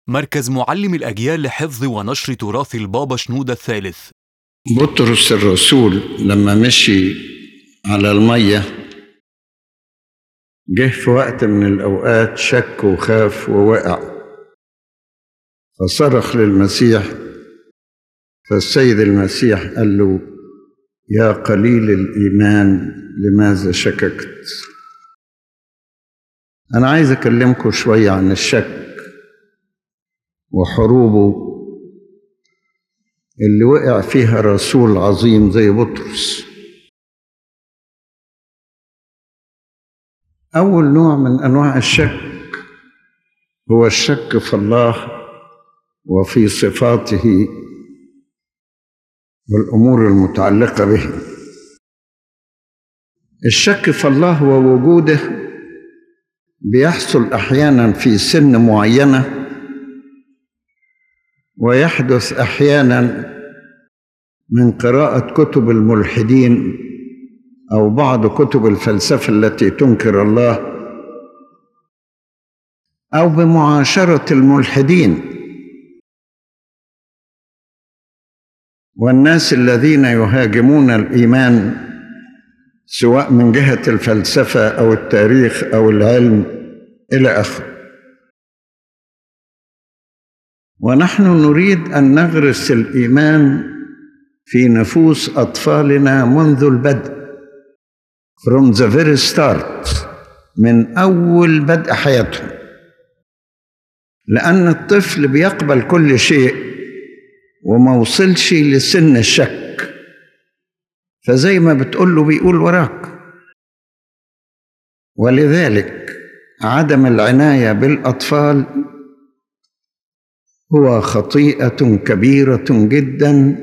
مركز معلم الأجيال لحفظ ونشر تراث البابا شنودة الثالث بطرس الرسول لما مشي على المية جه في وقت من الأوقات شك وخاف ووقع فصرخ للمسيح فالسيد المسيح قال له يا قليل الإيمان لماذا شككت أنا عايز أكلمكم شوية عن الشك وحروبه اللي وقع فيها رسول عظيم زي بطرس أول نوع من أنواع الشك هو الشك في الله وفي صفاته والأمور المتعلقة به الشك في الله ووجوده بيحصل أحيانا في سن معينة ويحدث أحيانا من قراءة كتب الملحدين أو بعض كتب الفلسفة التي تنكر الله أو بمعاشرة الملحدين والناس الذين يهاجمون الإيمان سواء من جهة الفلسفة أو التاريخ أو العلم إلى آخره ونحن نريد أن نغرس الإيمان في نفوس أطفالنا منذ البدء from the very start من أول بدء حياتهم لأن الطفل بيقبل كل شيء وما وصلش لسن الشك فزي ما بتقول له بيقول وراك ولذلك عدم العناية بالأطفال هو خطيئة كبيرة جدا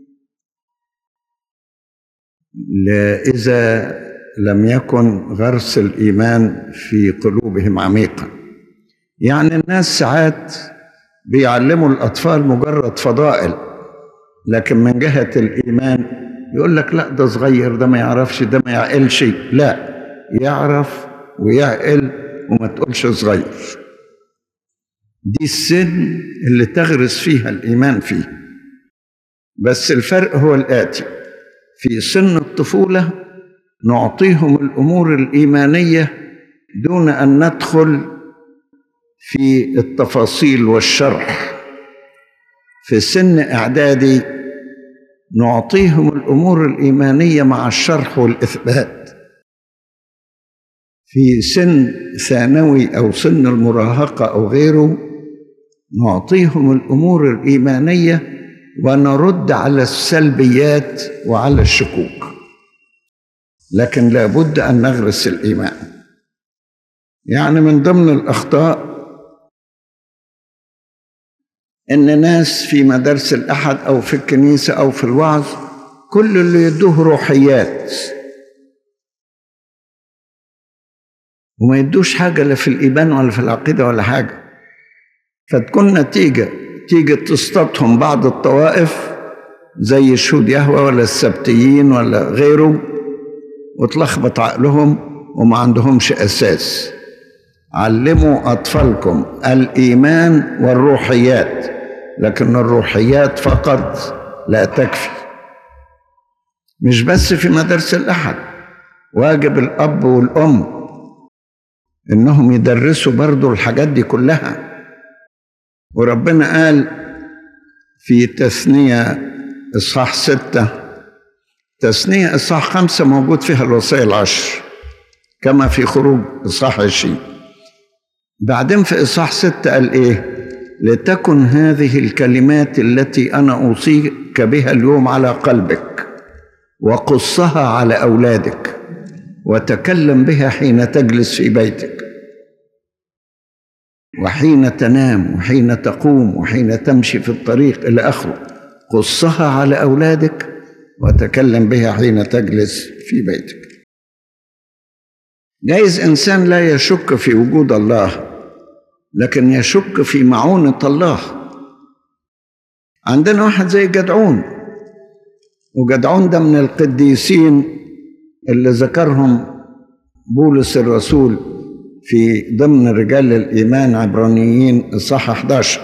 إذا لم يكن غرس الإيمان في قلوبهم عميقا يعني الناس ساعات بيعلموا الأطفال مجرد فضائل لكن من جهة الإيمان يقول لك لا ده صغير ده ما يعرفش ده ما يعقلش لا يعرف ويعقل وما تقولش صغير دي السن اللي تغرس فيها الإيمان فيه بس الفرق هو الآتي في سن الطفولة نعطيهم الأمور الإيمانية دون أن ندخل في التفاصيل والشرح في سن إعدادي نعطيهم الأمور الإيمانية مع الشرح والإثبات في سن ثانوي أو سن المراهقة أو غيره نعطيهم الامور الايمانيه ونرد على السلبيات وعلى الشكوك لكن لابد ان نغرس الايمان يعني من ضمن الاخطاء ان ناس في مدارس الاحد او في الكنيسه او في الوعظ كل اللي يدوه روحيات وما يدوش حاجه لا في الايمان ولا في العقيده ولا حاجه فتكون نتيجة تيجي تصطادهم بعض الطوائف زي شهود يهوى ولا السبتيين ولا غيره وتلخبط عقلهم وما عندهمش أساس علموا أطفالكم الإيمان والروحيات لكن الروحيات فقط لا تكفي مش بس في مدارس الأحد واجب الأب والأم إنهم يدرسوا برضو الحاجات دي كلها وربنا قال في تثنية إصحاح ستة تثنية إصحاح خمسة موجود فيها الوصايا العشر كما في خروج إصحاح عشرين بعدين في إصحاح ستة قال إيه لتكن هذه الكلمات التي أنا أوصيك بها اليوم على قلبك وقصها على أولادك وتكلم بها حين تجلس في بيتك وحين تنام وحين تقوم وحين تمشي في الطريق إلى آخره قصها على أولادك وتكلم بها حين تجلس في بيتك جايز إنسان لا يشك في وجود الله لكن يشك في معونة الله عندنا واحد زي جدعون وجدعون ده من القديسين اللي ذكرهم بولس الرسول في ضمن رجال الإيمان عبرانيين الصح 11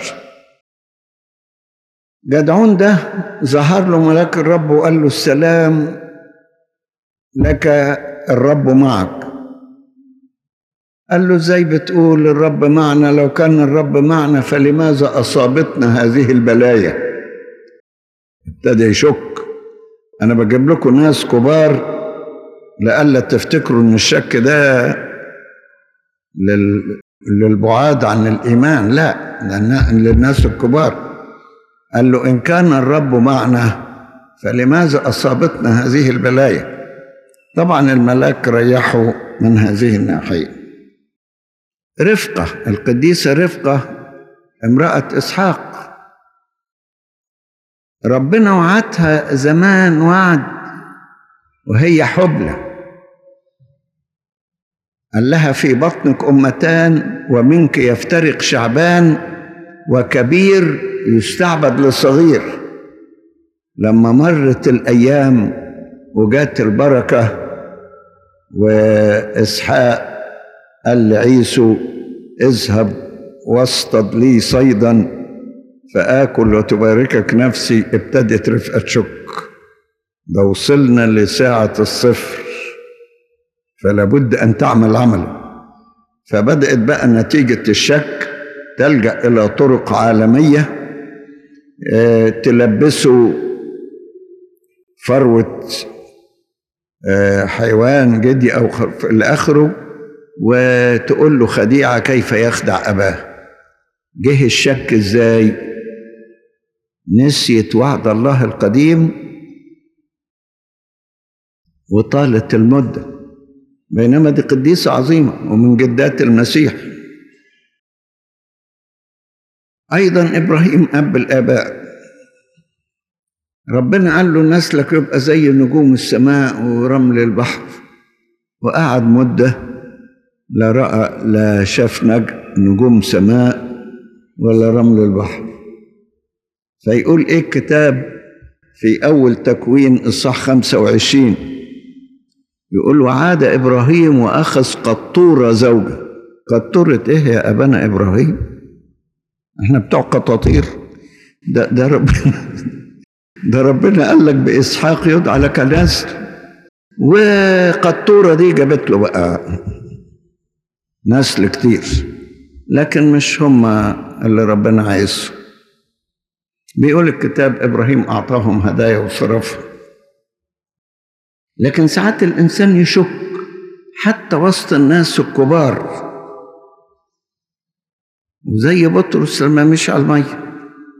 جدعون ده ظهر له ملاك الرب وقال له السلام لك الرب معك قال له ازاي بتقول الرب معنا لو كان الرب معنا فلماذا اصابتنا هذه البلايا ابتدى يشك انا بجيب لكم ناس كبار لئلا تفتكروا ان الشك ده لل... للبعاد عن الايمان لا لأن... للناس الكبار قال له ان كان الرب معنا فلماذا اصابتنا هذه البلايا طبعا الملاك ريحه من هذه الناحيه رفقة القديسة رفقة امرأة إسحاق ربنا وعدها زمان وعد وهي حبلى قال لها في بطنك أمتان ومنك يفترق شعبان وكبير يستعبد لصغير لما مرت الأيام وجات البركة وإسحاق قال لعيسو اذهب واصطد لي صيدا فآكل وتباركك نفسي ابتدت رفقة شك ده وصلنا لساعة الصفر فلا بد أن تعمل عملا فبدأت بقى نتيجة الشك تلجأ إلى طرق عالمية اه تلبسه فروة اه حيوان جدي أو إلى آخره وتقول له خديعة كيف يخدع أباه جه الشك إزاي نسيت وعد الله القديم وطالت المدة بينما دي قديسة عظيمة ومن جدات المسيح أيضا إبراهيم أب الآباء ربنا قال له نسلك يبقى زي نجوم السماء ورمل البحر وقعد مده لا رأى لا شاف نجوم سماء ولا رمل البحر فيقول ايه الكتاب في أول تكوين إصحاح 25 يقول وعاد إبراهيم وأخذ قطورة زوجة قطورة إيه يا أبانا إبراهيم إحنا بتوع قطاطير ده ده ربنا ده ربنا قال لك بإسحاق يدعى لك نسل وقطورة دي جابت له بقى نسل كتير لكن مش هم اللي ربنا عايزه بيقول الكتاب ابراهيم اعطاهم هدايا وصرفها لكن ساعات الانسان يشك حتى وسط الناس الكبار وزي بطرس لما مشي على الميه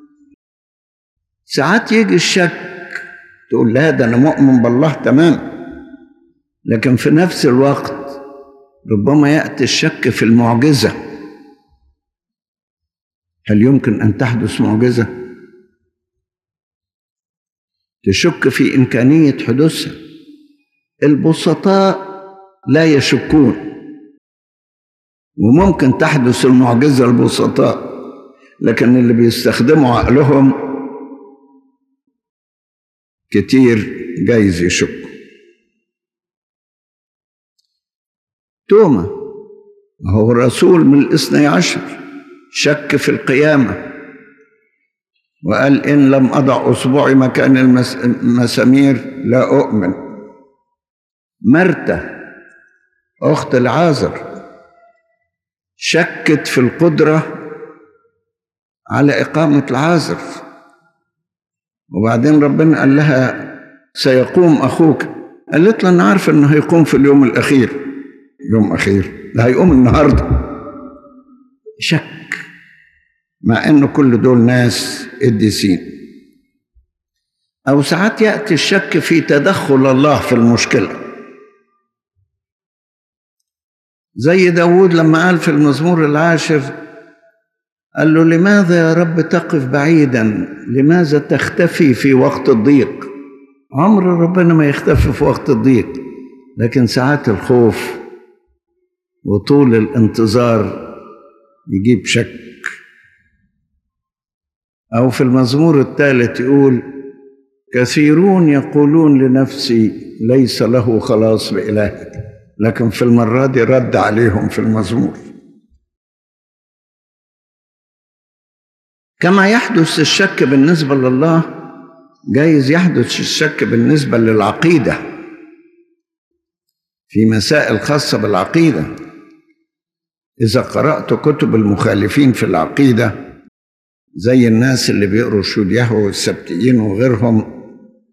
ساعات يجي الشك تقول لا ده انا مؤمن بالله تمام لكن في نفس الوقت ربما ياتي الشك في المعجزه هل يمكن ان تحدث معجزه تشك في امكانيه حدوثها البسطاء لا يشكون وممكن تحدث المعجزه البسطاء لكن اللي بيستخدموا عقلهم كتير جايز يشكوا توما هو الرسول من الاثني عشر شك في القيامة وقال إن لم أضع أصبعي مكان المس... المسامير لا أؤمن مرتة أخت العازر شكت في القدرة على إقامة العازر وبعدين ربنا قال لها سيقوم أخوك قالت له أنا عارفة إنه هيقوم في اليوم الأخير يوم أخير ده هيقوم النهاردة شك مع إنه كل دول ناس قديسين أو ساعات يأتي الشك في تدخل الله في المشكلة زي داود لما قال في المزمور العاشر قال له لماذا يا رب تقف بعيدا لماذا تختفي في وقت الضيق عمر ربنا ما يختفي في وقت الضيق لكن ساعات الخوف وطول الانتظار يجيب شك أو في المزمور الثالث يقول كثيرون يقولون لنفسي ليس له خلاص بإلهك لكن في المرة دي رد عليهم في المزمور كما يحدث الشك بالنسبة لله جايز يحدث الشك بالنسبة للعقيدة في مسائل خاصة بالعقيدة إذا قرأت كتب المخالفين في العقيدة زي الناس اللي بيقروا شهود يهوه والسبتيين وغيرهم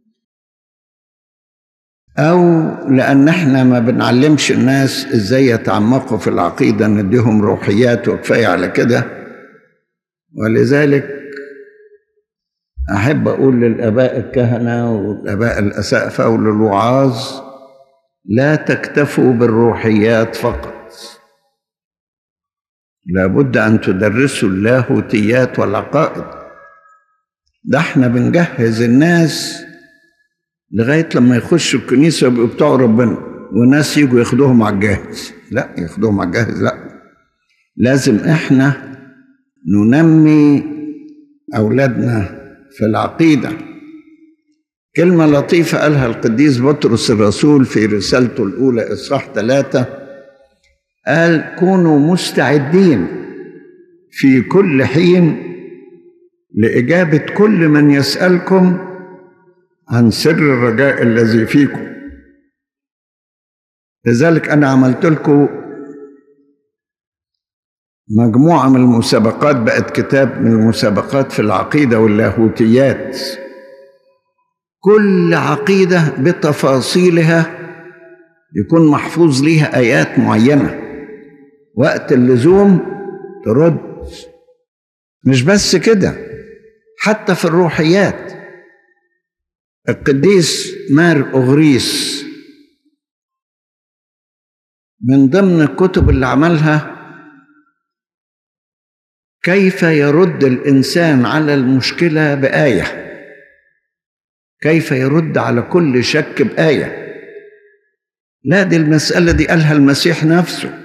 أو لأن احنا ما بنعلمش الناس ازاي يتعمقوا في العقيدة نديهم روحيات وكفاية على كده ولذلك أحب أقول للآباء الكهنة والآباء الأسقفة وللوعاظ لا تكتفوا بالروحيات فقط لابد أن تدرسوا اللاهوتيات والعقائد ده احنا بنجهز الناس لغاية لما يخشوا الكنيسة ويبقوا بتوع ربنا وناس يجوا ياخدوهم على الجاهز لا ياخدوهم على الجاهز لا لازم احنا ننمي أولادنا في العقيدة كلمة لطيفة قالها القديس بطرس الرسول في رسالته الأولى إصحاح ثلاثة قال كونوا مستعدين في كل حين لإجابة كل من يسألكم عن سر الرجاء الذي فيكم لذلك أنا عملت لكم مجموعة من المسابقات بقت كتاب من المسابقات في العقيدة واللاهوتيات كل عقيدة بتفاصيلها يكون محفوظ ليها آيات معينة وقت اللزوم ترد مش بس كده حتى في الروحيات القديس مار أغريس من ضمن الكتب اللي عملها كيف يرد الإنسان على المشكلة بآية كيف يرد على كل شك بآية لا دي المسألة دي قالها المسيح نفسه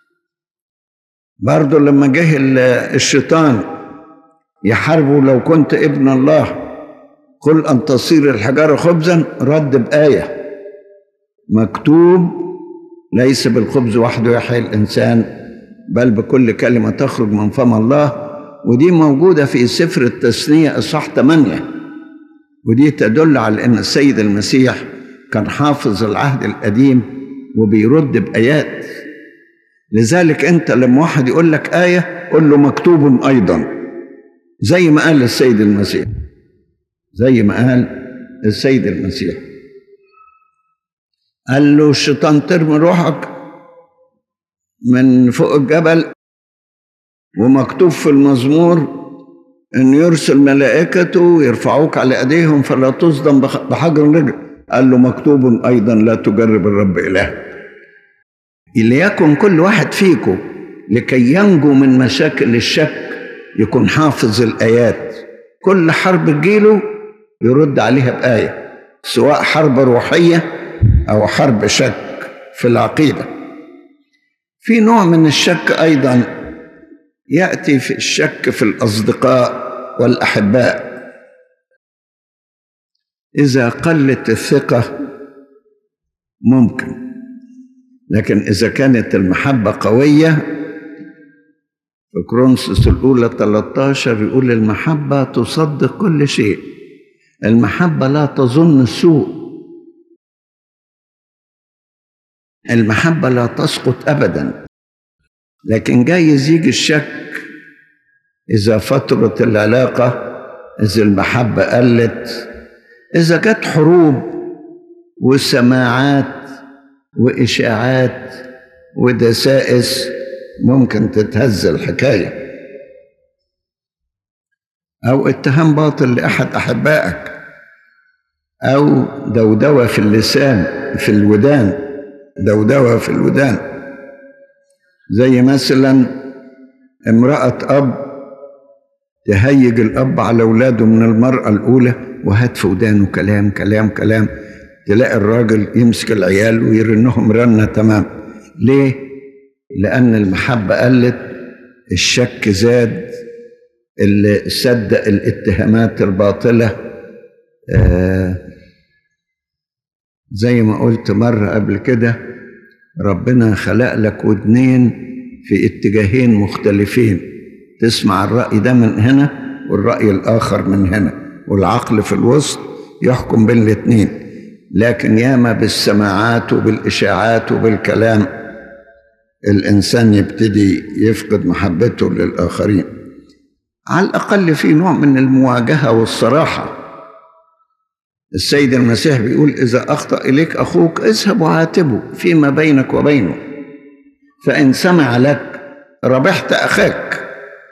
برضه لما جه الشيطان يحاربه لو كنت ابن الله قل أن تصير الحجارة خبزا رد بآية مكتوب ليس بالخبز وحده يحيي الإنسان بل بكل كلمة تخرج من فم الله ودي موجودة في سفر التثنية إصحاح 8 ودي تدل على أن السيد المسيح كان حافظ العهد القديم وبيرد بآيات لذلك أنت لما واحد يقول لك آية قل له مكتوب أيضا زي ما قال السيد المسيح زي ما قال السيد المسيح قال له الشيطان ترمي روحك من فوق الجبل ومكتوب في المزمور ان يرسل ملائكته يرفعوك على ايديهم فلا تصدم بحجر رجل قال له مكتوب ايضا لا تجرب الرب الهك ليكن كل واحد فيكم لكي ينجو من مشاكل الشك يكون حافظ الايات كل حرب تجيله يرد عليها بايه سواء حرب روحيه او حرب شك في العقيده في نوع من الشك ايضا ياتي في الشك في الاصدقاء والاحباء اذا قلت الثقه ممكن لكن اذا كانت المحبه قويه في كرونسوس الاولى 13 يقول المحبه تصدق كل شيء المحبه لا تظن السوء المحبة لا تسقط أبدا لكن جايز يجي الشك إذا فترة العلاقة إذا المحبة قلت إذا جت حروب وسماعات وإشاعات ودسائس ممكن تتهز الحكاية أو اتهام باطل لأحد أحبائك أو دودوة في اللسان في الودان دودوة في الودان زي مثلا امرأة أب تهيج الأب على أولاده من المرأة الأولى وهات في ودانه كلام كلام كلام تلاقي الراجل يمسك العيال ويرنهم رنة تمام ليه؟ لأن المحبة قلت الشك زاد اللي صدق الاتهامات الباطلة آه زي ما قلت مرة قبل كده ربنا خلق لك ودنين في اتجاهين مختلفين تسمع الرأي ده من هنا والرأي الآخر من هنا والعقل في الوسط يحكم بين الاتنين لكن ياما بالسماعات وبالإشاعات وبالكلام الإنسان يبتدي يفقد محبته للآخرين على الأقل في نوع من المواجهة والصراحة السيد المسيح بيقول إذا أخطأ إليك أخوك اذهب وعاتبه فيما بينك وبينه فإن سمع لك ربحت أخاك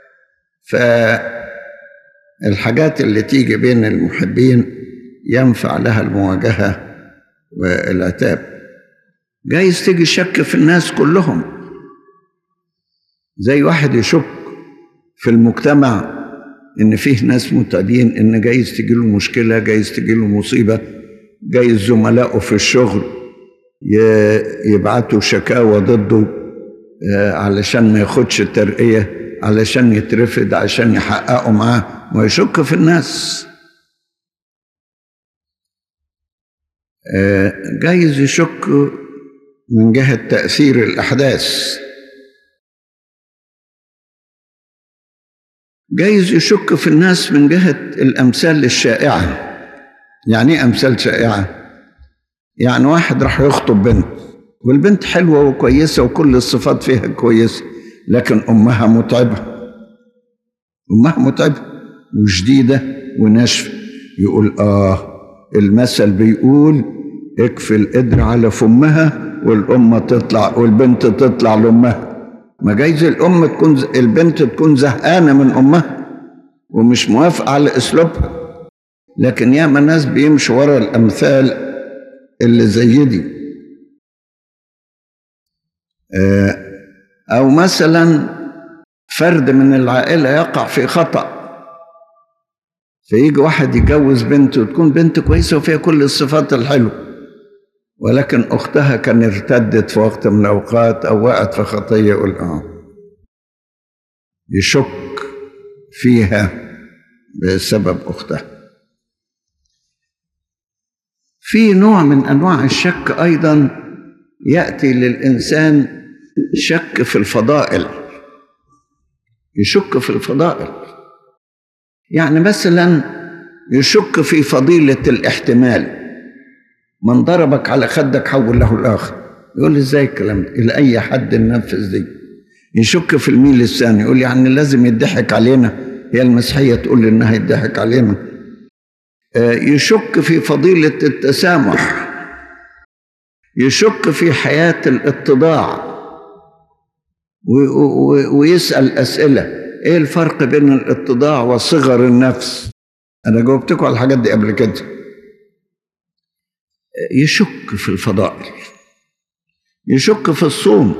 فالحاجات اللي تيجي بين المحبين ينفع لها المواجهة والعتاب جايز تيجي شك في الناس كلهم زي واحد يشك في المجتمع ان فيه ناس متعبين ان جايز تجي له مشكله جايز تجي له مصيبه جايز زملائه في الشغل يبعتوا شكاوى ضده علشان ما ياخدش الترقيه علشان يترفد عشان يحققوا معاه ويشك في الناس جايز يشك من جهه تاثير الاحداث جايز يشك في الناس من جهة الأمثال الشائعة يعني إيه أمثال شائعة؟ يعني واحد راح يخطب بنت والبنت حلوة وكويسة وكل الصفات فيها كويسة لكن أمها متعبة أمها متعبة وشديدة وناشفة يقول آه المثل بيقول اكفي القدر على فمها والأم تطلع والبنت تطلع لأمها ما جايز الام تكون البنت تكون زهقانه من امها ومش موافقه على اسلوبها لكن ياما ناس بيمشوا ورا الامثال اللي زي دي او مثلا فرد من العائله يقع في خطا فيجي واحد يجوز بنته وتكون بنت كويسه وفيها كل الصفات الحلوه ولكن أختها كان ارتدت في وقت من الأوقات أو وقعت في خطية يقول آه يشك فيها بسبب أختها في نوع من أنواع الشك أيضا يأتي للإنسان شك في الفضائل يشك في الفضائل يعني مثلا يشك في فضيلة الاحتمال من ضربك على خدك حول له الاخر يقول لي ازاي الكلام ده الى اي حد ننفذ دي يشك في الميل الثاني يقول يعني لازم يضحك علينا هي المسيحيه تقول لي انها يضحك علينا يشك في فضيله التسامح يشك في حياه الاتضاع ويسال اسئله ايه الفرق بين الاتضاع وصغر النفس انا جاوبتكم على الحاجات دي قبل كده يشك في الفضائل يشك في الصوم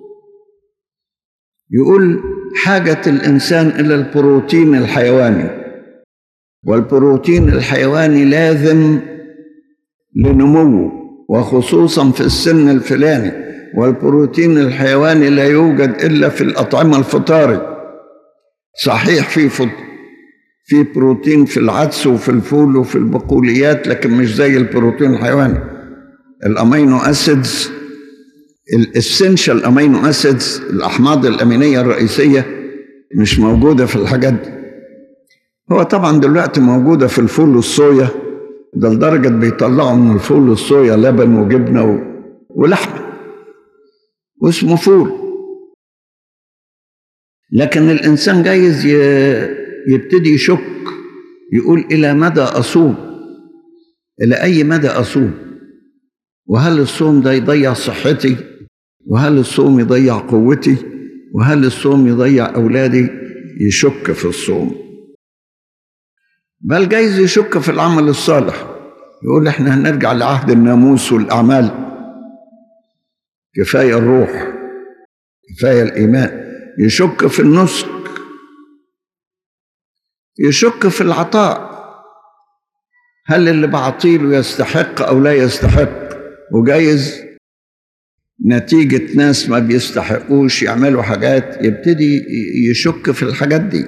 يقول حاجة الإنسان إلى البروتين الحيواني والبروتين الحيواني لازم لنموه وخصوصا في السن الفلاني والبروتين الحيواني لا يوجد إلا في الأطعمة الفطاري صحيح في فط... في بروتين في العدس وفي الفول وفي البقوليات لكن مش زي البروتين الحيواني الامينو اسيدز الاسنشال امينو اسيدز الاحماض الامينيه الرئيسيه مش موجوده في الحاجات دي هو طبعا دلوقتي موجوده في الفول والصويا ده لدرجه بيطلعوا من الفول والصويا لبن وجبنه و... ولحمه واسمه فول لكن الانسان جايز ي... يبتدي يشك يقول الى مدى اصوم الى اي مدى اصوم وهل الصوم ده يضيع صحتي وهل الصوم يضيع قوتي وهل الصوم يضيع اولادي يشك في الصوم بل جايز يشك في العمل الصالح يقول احنا هنرجع لعهد الناموس والاعمال كفايه الروح كفايه الايمان يشك في النسك يشك في العطاء هل اللي بعطيله يستحق او لا يستحق وجايز نتيجة ناس ما بيستحقوش يعملوا حاجات يبتدي يشك في الحاجات دي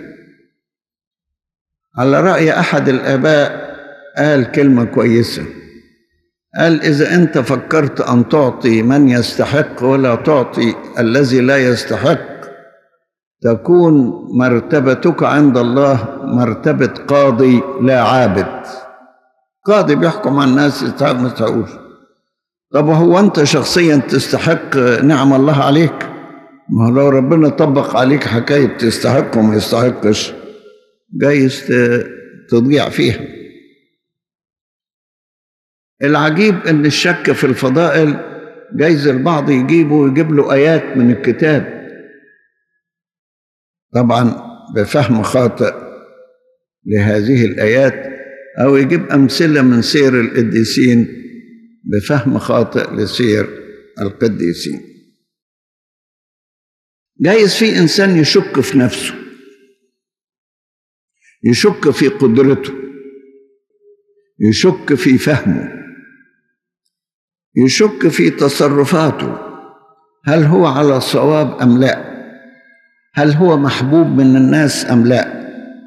على رأي أحد الآباء قال كلمة كويسة قال إذا أنت فكرت أن تعطي من يستحق ولا تعطي الذي لا يستحق تكون مرتبتك عند الله مرتبة قاضي لا عابد قاضي بيحكم على الناس يستحق ما يستحقوش طب هو أنت شخصيا تستحق نعم الله عليك ما هو لو ربنا طبق عليك حكاية تستحق وما يستحقش جايز تضيع فيها العجيب ان الشك في الفضائل جايز البعض يجيبه ويجيب له ايات من الكتاب طبعا بفهم خاطئ لهذه الايات او يجيب امثله من سير القديسين بفهم خاطئ لسير القديسين جايز في انسان يشك في نفسه يشك في قدرته يشك في فهمه يشك في تصرفاته هل هو على صواب ام لا هل هو محبوب من الناس ام لا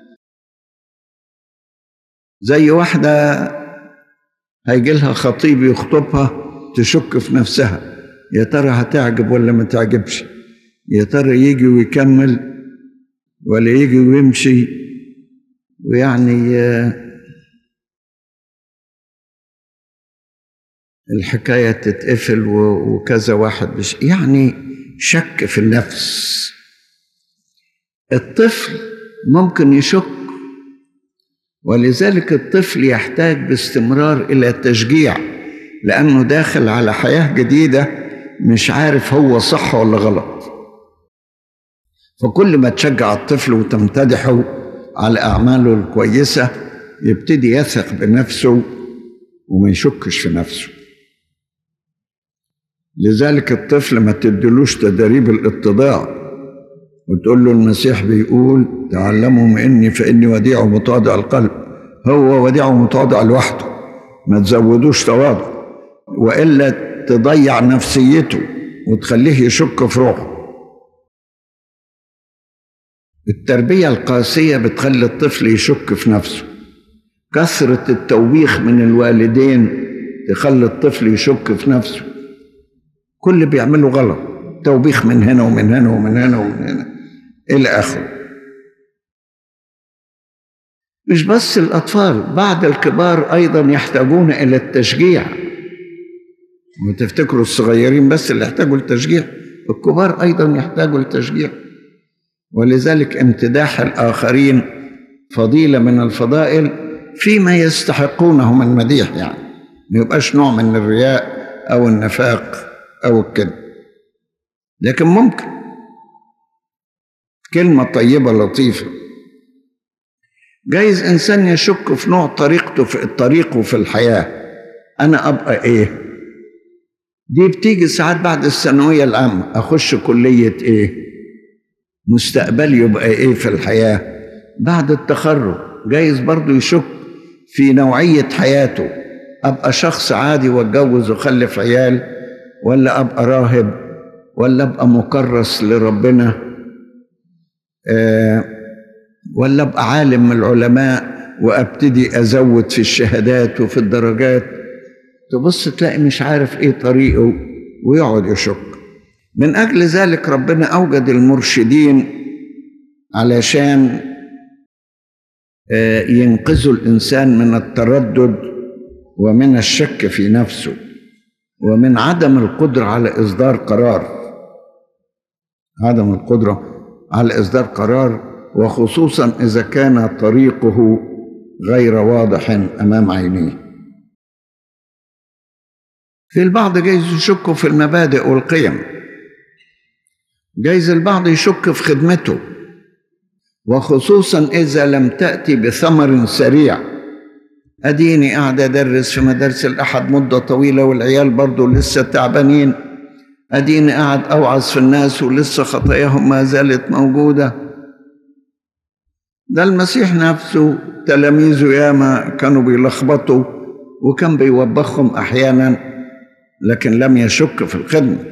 زي واحده هيجي لها خطيب يخطبها تشك في نفسها يا ترى هتعجب ولا ما تعجبش يا ترى يجي ويكمل ولا يجي ويمشي ويعني الحكاية تتقفل وكذا واحد بش يعني شك في النفس الطفل ممكن يشك ولذلك الطفل يحتاج باستمرار إلى تشجيع لأنه داخل على حياة جديدة مش عارف هو صح ولا غلط فكل ما تشجع الطفل وتمتدحه على أعماله الكويسة يبتدي يثق بنفسه وما يشكش في نفسه لذلك الطفل ما تدلوش تدريب الاتضاع وتقول له المسيح بيقول تعلموا مني فإني وديع ومتواضع القلب هو وديع ومتواضع لوحده ما تزودوش تواضع وإلا تضيع نفسيته وتخليه يشك في روحه التربية القاسية بتخلي الطفل يشك في نفسه كثرة التوبيخ من الوالدين تخلي الطفل يشك في نفسه كل بيعمله غلط توبيخ من هنا ومن هنا ومن هنا ومن هنا إلى آخره مش بس الأطفال بعد الكبار أيضا يحتاجون إلى التشجيع وتفتكروا الصغيرين بس اللي يحتاجوا التشجيع الكبار أيضا يحتاجوا التشجيع ولذلك امتداح الآخرين فضيلة من الفضائل فيما يستحقونه من مديح يعني ما يبقاش نوع من الرياء أو النفاق أو الكذب لكن ممكن كلمة طيبة لطيفة جايز إنسان يشك في نوع طريقته في طريقه في الحياة أنا أبقى إيه دي بتيجي ساعات بعد الثانوية العامة أخش كلية إيه مستقبلي يبقى إيه في الحياة بعد التخرج جايز برضو يشك في نوعية حياته أبقى شخص عادي واتجوز وخلف عيال ولا أبقى راهب ولا أبقى مكرس لربنا أه ولا أبقى عالم من العلماء وأبتدي أزود في الشهادات وفي الدرجات تبص تلاقي مش عارف إيه طريقه ويقعد يشك من أجل ذلك ربنا أوجد المرشدين علشان ينقذوا الإنسان من التردد ومن الشك في نفسه ومن عدم القدرة على إصدار قرار عدم القدرة على إصدار قرار وخصوصا إذا كان طريقه غير واضح أمام عينيه في البعض جايز يشك في المبادئ والقيم جايز البعض يشك في خدمته وخصوصا إذا لم تأتي بثمر سريع أديني قاعد أدرس في مدارس الأحد مدة طويلة والعيال برضو لسه تعبانين أديني قاعد أوعظ في الناس ولسه خطاياهم ما زالت موجودة ده المسيح نفسه تلاميذه ياما كانوا بيلخبطوا وكان بيوبخهم أحيانا لكن لم يشك في الخدمة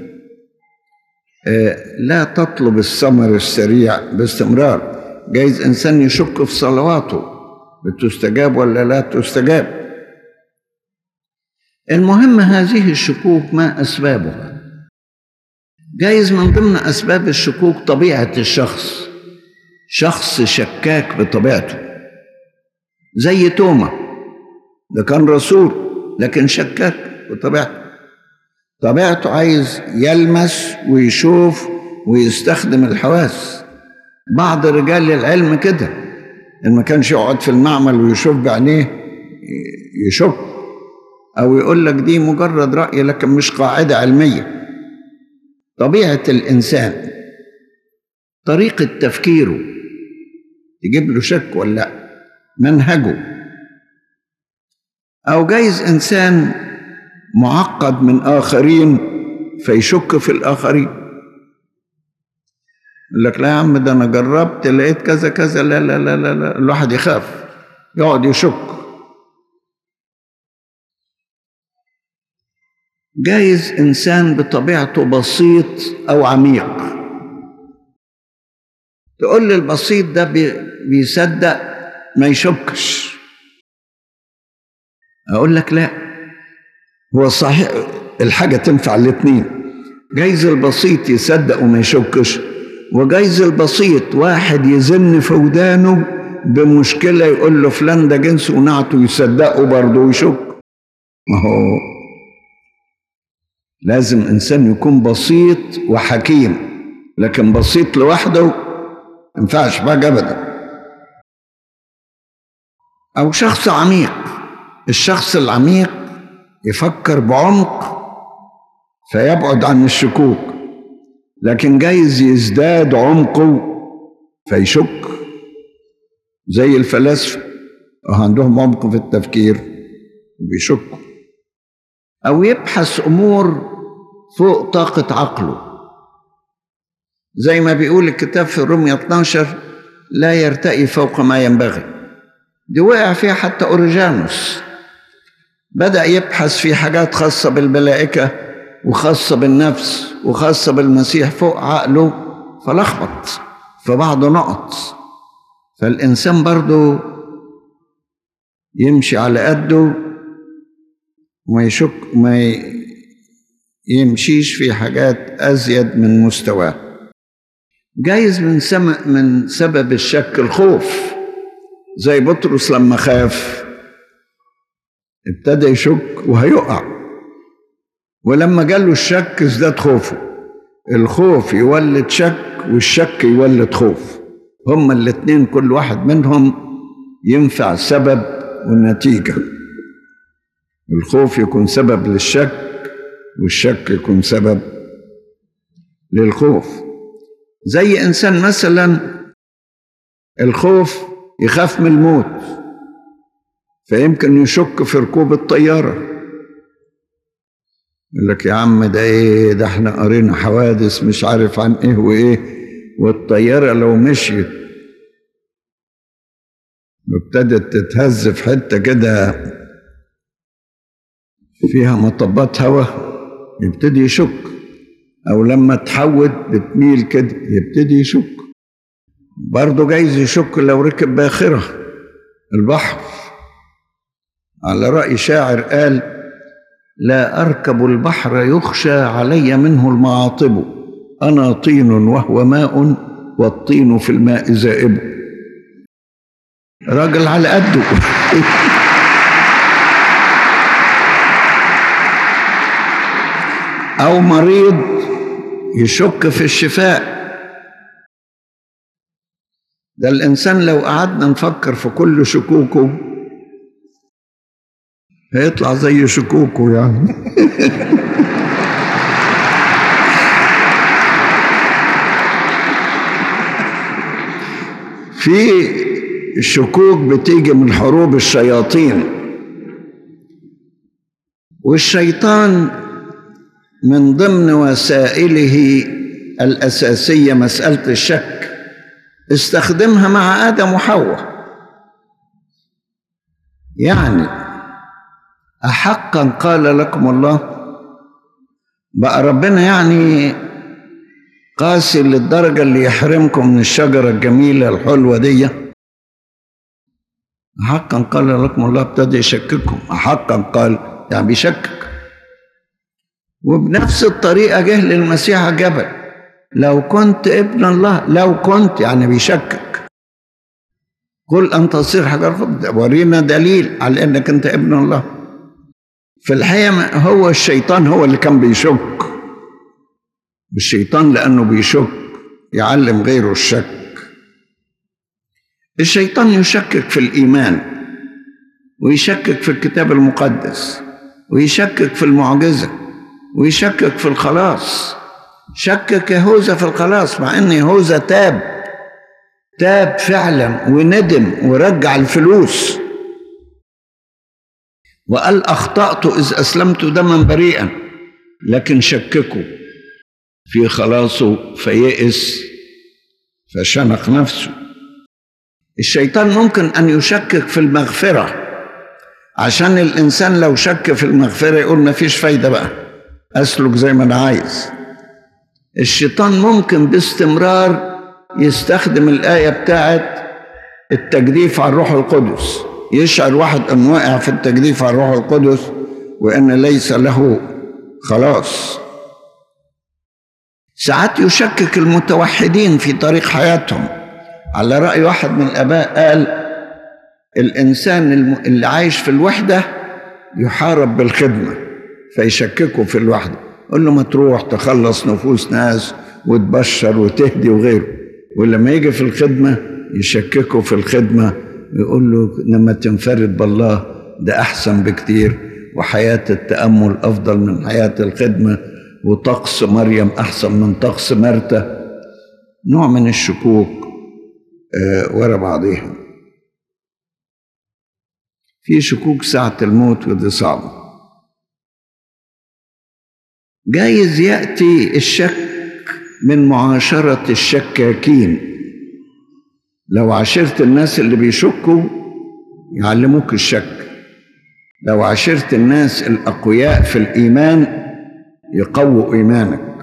لا تطلب الثمر السريع باستمرار جايز إنسان يشك في صلواته بتستجاب ولا لا تستجاب المهم هذه الشكوك ما أسبابها جايز من ضمن أسباب الشكوك طبيعة الشخص شخص شكاك بطبيعته زي توما ده كان رسول لكن شكاك بطبيعته طبيعته عايز يلمس ويشوف ويستخدم الحواس بعض رجال العلم كده إن ما كانش يقعد في المعمل ويشوف بعينيه يشك أو يقول لك دي مجرد رأي لكن مش قاعدة علمية طبيعة الإنسان طريقة تفكيره تجيب له شك ولا لا منهجه أو جايز إنسان معقد من آخرين فيشك في الآخرين يقول لك لا يا عم ده أنا جربت لقيت كذا كذا لا لا لا لا, لا. الواحد يخاف يقعد يشك جايز إنسان بطبيعته بسيط أو عميق تقول لي البسيط ده بيصدق ما يشكش أقول لك لا هو صحيح الحاجة تنفع الاتنين جايز البسيط يصدق وما يشكش وجايز البسيط واحد يزن في ودانه بمشكلة يقول له فلان ده جنس ونعته يصدقه برضه ويشك ما هو لازم إنسان يكون بسيط وحكيم لكن بسيط لوحده ما ينفعش بقى أبدا أو شخص عميق الشخص العميق يفكر بعمق فيبعد عن الشكوك لكن جايز يزداد عمقه فيشك زي الفلاسفة عندهم عمق في التفكير وبيشكوا أو يبحث أمور فوق طاقة عقله زي ما بيقول الكتاب في الرمية 12 لا يرتقي فوق ما ينبغي دي وقع فيها حتى أوريجانوس بدأ يبحث في حاجات خاصة بالملائكة وخاصة بالنفس وخاصة بالمسيح فوق عقله فلخبط في بعض نقط فالإنسان برضو يمشي على قده وما يشك ما يمشيش في حاجات أزيد من مستواه جايز من سم من سبب الشك الخوف زي بطرس لما خاف ابتدى يشك وهيقع ولما جاله الشك ازداد خوفه الخوف يولد شك والشك يولد خوف هما الاتنين كل واحد منهم ينفع سبب والنتيجة الخوف يكون سبب للشك والشك يكون سبب للخوف زي إنسان مثلا الخوف يخاف من الموت فيمكن يشك في ركوب الطيارة يقول لك يا عم ده ايه ده احنا قرينا حوادث مش عارف عن ايه وايه والطيارة لو مشيت وابتدت تتهز في حتة كده فيها مطبات هواء يبتدي يشك أو لما تحود بتميل كده يبتدي يشك برضه جايز يشك لو ركب باخرة البحر على رأي شاعر قال لا أركب البحر يخشى علي منه المعاطب أنا طين وهو ماء والطين في الماء زائب راجل على قده أو مريض يشك في الشفاء ده الإنسان لو قعدنا نفكر في كل شكوكه هيطلع زي شكوكه يعني في الشكوك بتيجي من حروب الشياطين والشيطان من ضمن وسائله الأساسية مسألة الشك استخدمها مع آدم وحواء يعني أحقا قال لكم الله بقى ربنا يعني قاسي للدرجة اللي يحرمكم من الشجرة الجميلة الحلوة دي أحقا قال لكم الله ابتدى يشككهم أحقا قال يعني بيشكك وبنفس الطريقة جه للمسيح على الجبل لو كنت ابن الله لو كنت يعني بيشكك قل أن تصير حجر فضة ورينا دليل على أنك أنت ابن الله في الحقيقة هو الشيطان هو اللي كان بيشك الشيطان لأنه بيشك يعلم غيره الشك الشيطان يشكك في الإيمان ويشكك في الكتاب المقدس ويشكك في المعجزة ويشكك في الخلاص شكك يهوذا في الخلاص مع ان يهوذا تاب تاب فعلا وندم ورجع الفلوس وقال اخطات اذ اسلمت دما بريئا لكن شككوا في خلاصه فيئس فشنق نفسه الشيطان ممكن ان يشكك في المغفره عشان الانسان لو شك في المغفره يقول ما فيش فايده بقى اسلك زي ما انا عايز الشيطان ممكن باستمرار يستخدم الايه بتاعت التجديف على الروح القدس يشعر واحد ان وقع في التجديف على الروح القدس وان ليس له خلاص ساعات يشكك المتوحدين في طريق حياتهم على راي واحد من الاباء قال الانسان اللي عايش في الوحده يحارب بالخدمه فيشككوا في الوحده قول له ما تروح تخلص نفوس ناس وتبشر وتهدي وغيره ولما يجي في الخدمه يشككوا في الخدمه يقول له لما تنفرد بالله ده احسن بكتير وحياه التامل افضل من حياه الخدمه وطقس مريم احسن من طقس مرته نوع من الشكوك آه ورا بعضيها في شكوك ساعة الموت ودي صعبة جايز يأتي الشك من معاشرة الشكاكين لو عاشرت الناس اللي بيشكوا يعلموك الشك لو عاشرت الناس الأقوياء في الإيمان يقووا إيمانك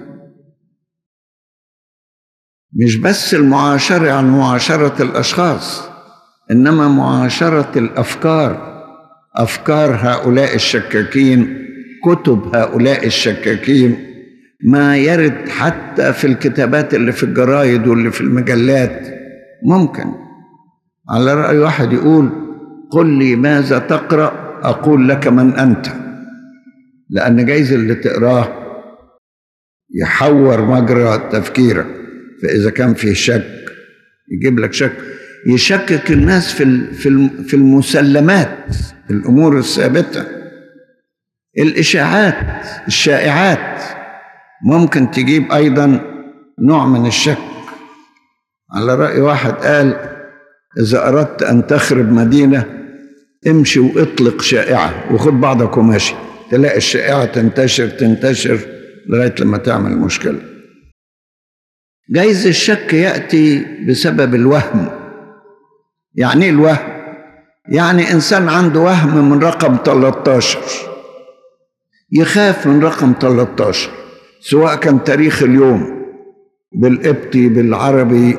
مش بس المعاشرة عن معاشرة الأشخاص إنما معاشرة الأفكار أفكار هؤلاء الشكاكين كتب هؤلاء الشكاكين ما يرد حتى في الكتابات اللي في الجرايد واللي في المجلات ممكن على رأي واحد يقول قل لي ماذا تقرأ أقول لك من أنت لأن جايز اللي تقراه يحور مجرى تفكيرك فإذا كان فيه شك يجيب لك شك يشكك الناس في في المسلمات الأمور الثابتة الإشاعات الشائعات ممكن تجيب أيضا نوع من الشك على رأي واحد قال إذا أردت أن تخرب مدينة امشي واطلق شائعة وخد بعضك وماشي تلاقي الشائعة تنتشر تنتشر لغاية لما تعمل مشكلة جايز الشك يأتي بسبب الوهم يعني ايه الوهم يعني انسان عنده وهم من رقم 13 يخاف من رقم 13 سواء كان تاريخ اليوم بالقبطي بالعربي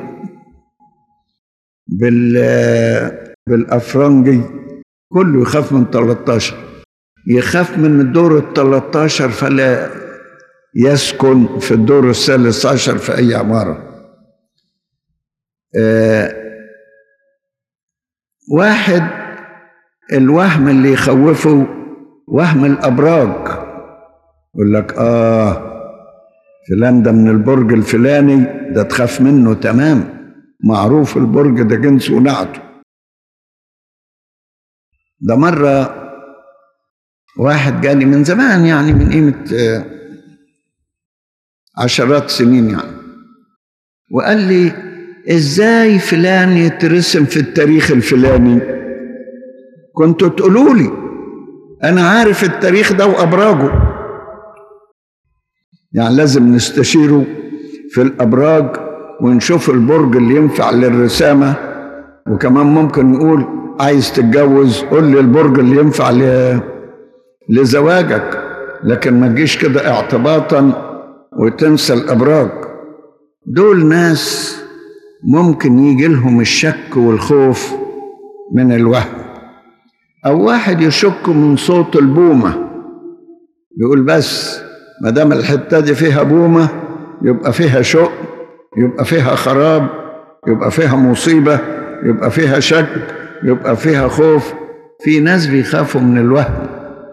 بال بالافرنجي كله يخاف من 13 يخاف من الدور ال 13 فلا يسكن في الدور الثالث عشر في اي عماره آه واحد الوهم اللي يخوفه وهم الابراج يقول لك اه فلان ده من البرج الفلاني ده تخاف منه تمام معروف البرج ده جنسه ونعته ده مرة واحد جاني من زمان يعني من قيمة آه عشرات سنين يعني وقال لي ازاي فلان يترسم في التاريخ الفلاني كنتوا تقولوا لي انا عارف التاريخ ده وابراجه يعني لازم نستشيره في الابراج ونشوف البرج اللي ينفع للرسامه وكمان ممكن نقول عايز تتجوز قول لي البرج اللي ينفع ل... لزواجك لكن ما تجيش كده اعتباطا وتنسى الابراج دول ناس ممكن يجي لهم الشك والخوف من الوهم او واحد يشك من صوت البومه يقول بس ما دام الحته دي فيها بومه يبقى فيها شق يبقى فيها خراب يبقى فيها مصيبه يبقى فيها شك يبقى فيها خوف في ناس بيخافوا من الوهم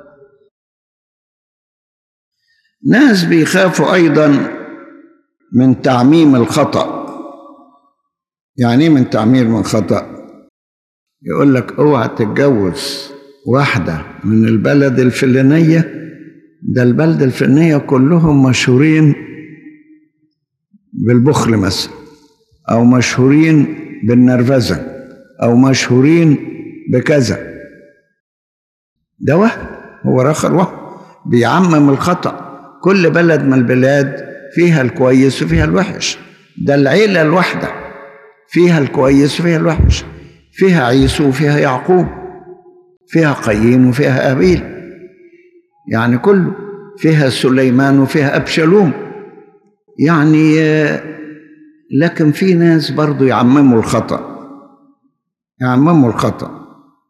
ناس بيخافوا ايضا من تعميم الخطا يعني ايه من تعميم الخطا يقول لك اوعى تتجوز واحده من البلد الفلانيه ده البلد الفلانيه كلهم مشهورين بالبخل مثلا او مشهورين بالنرفزه او مشهورين بكذا ده وهم هو رخر وهم بيعمم الخطأ كل بلد من البلاد فيها الكويس وفيها الوحش ده العيلة الواحدة فيها الكويس وفيها الوحش فيها عيسو وفيها يعقوب فيها قايين وفيها أبيل يعني كله فيها سليمان وفيها أبشالوم يعني لكن في ناس برضو يعمموا الخطأ يعمموا الخطأ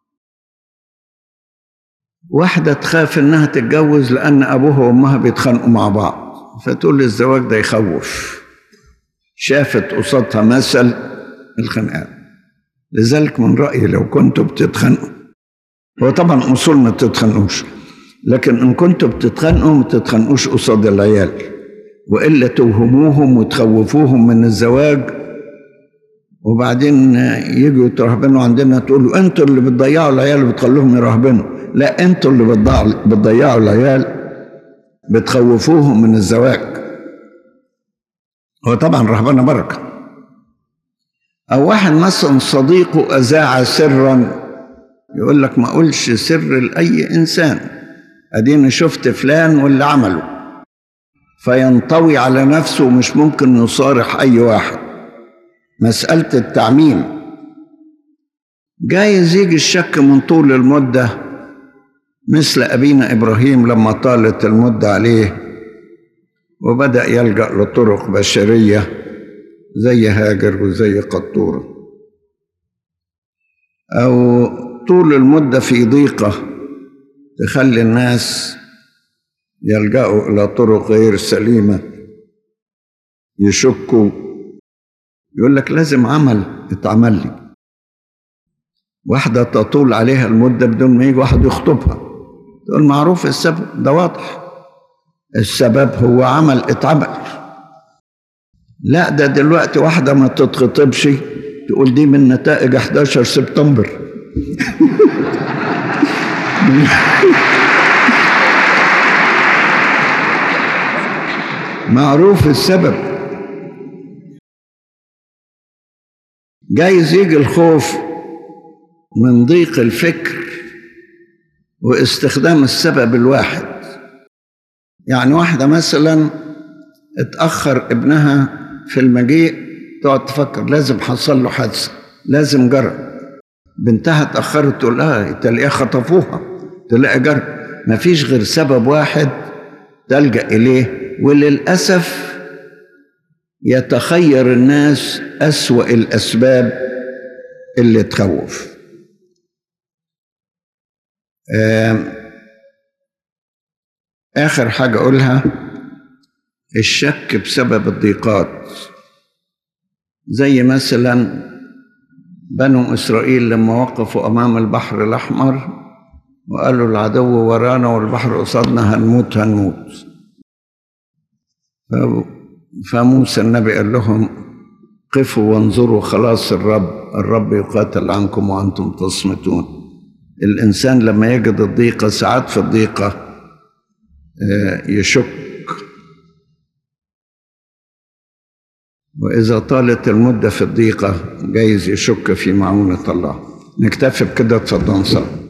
واحدة تخاف إنها تتجوز لأن أبوها وأمها بيتخانقوا مع بعض فتقول الزواج ده يخوف شافت قصادها مثل الخناقات لذلك من رأيي لو كنتوا بتتخانقوا هو طبعا أصول ما تتخانقوش لكن إن كنتوا بتتخانقوا ما تتخانقوش قصاد العيال وإلا توهموهم وتخوفوهم من الزواج وبعدين يجوا يترهبنوا عندنا تقولوا انتوا اللي بتضيعوا العيال وبتخلوهم يرهبنوا لا انتوا اللي بتضيعوا بتضيعوا العيال بتخوفوهم من الزواج هو طبعا رهبنه بركه او واحد مثلا صديقه اذاع سرا يقول لك ما اقولش سر لاي انسان اديني شفت فلان واللي عمله فينطوي على نفسه ومش ممكن يصارح اي واحد مسألة التعميم جايز يجي الشك من طول المدة مثل أبينا إبراهيم لما طالت المدة عليه وبدأ يلجأ لطرق بشرية زي هاجر وزي قطورة أو طول المدة في ضيقة تخلي الناس يلجأوا إلى طرق غير سليمة يشكوا يقول لك لازم عمل اتعمل لي واحدة تطول عليها المدة بدون ما يجي واحد يخطبها تقول معروف السبب ده واضح السبب هو عمل اتعمل لا ده دلوقتي واحدة ما تتخطبش تقول دي من نتائج 11 سبتمبر معروف السبب جايز يجي الخوف من ضيق الفكر واستخدام السبب الواحد يعني واحدة مثلا اتأخر ابنها في المجيء تقعد تفكر لازم حصل له حادثة لازم جرى بنتها اتأخرت تقول لها تلاقيها خطفوها تلاقي جرى مفيش غير سبب واحد تلجأ إليه وللأسف يتخير الناس أسوأ الأسباب اللي تخوف آخر حاجة أقولها الشك بسبب الضيقات زي مثلا بنو إسرائيل لما وقفوا أمام البحر الأحمر وقالوا العدو ورانا والبحر قصادنا هنموت هنموت فموسى النبي قال لهم قفوا وانظروا خلاص الرب الرب يقاتل عنكم وأنتم تصمتون الإنسان لما يجد الضيقة ساعات في الضيقة يشك وإذا طالت المدة في الضيقة جايز يشك في معونة الله نكتفي بكده اتفضل نصلي